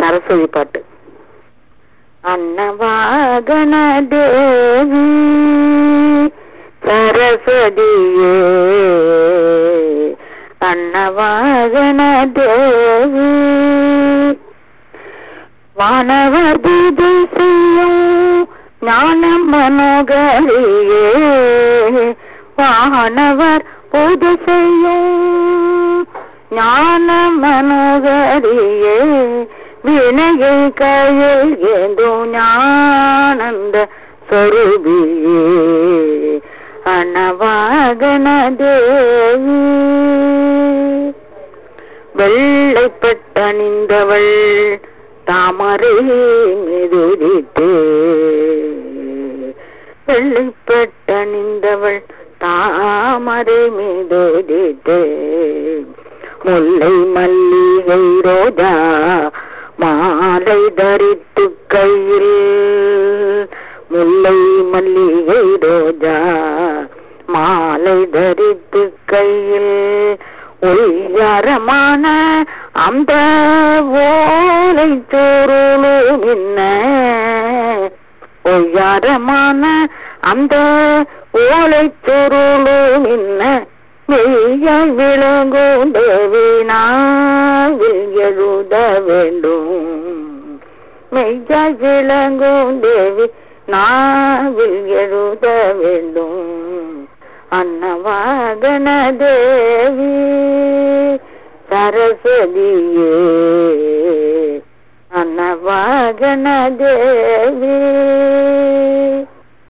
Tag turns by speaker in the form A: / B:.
A: சரஸ்வதி பாட்டு அன்னவாகன தேவி சரஸ்வதியே அன்னவாகன தேவி வானவர் பூஜை செய்யும் ஞான மனோகரியே வானவர் பூஜை செய்யும் ஞான மனோகரியே வினையை கையில் ஏந்தும் ஞானந்த சொருபியே அனவாகன தேவி வெள்ளைப்பட்டணிந்தவள் தாமரை மெதுரித்தே வெள்ளைப்பட்டணிந்தவள் தாமரை மெதுரித்தே முல்லை மல்லிகை ரோஜா மாலை தரித்து கையில் முல்லை மல்லிகை ரோஜா மாலை தரித்து கையில் ஒய்யாரமான அந்த ஓலை சோறுலும் என்ன ஒய்யாரமான அந்த ஓலை சோறுலும் என்ன மெய்யாய் விளங்கும் தேவினாவில் எழுத வேண்டும் மெய்யாய் விளங்கும் தேவி நாவில் எழுத வேண்டும் அன்னவாகன தேவி சரஸ்வதியே அன்னவாகன தேவி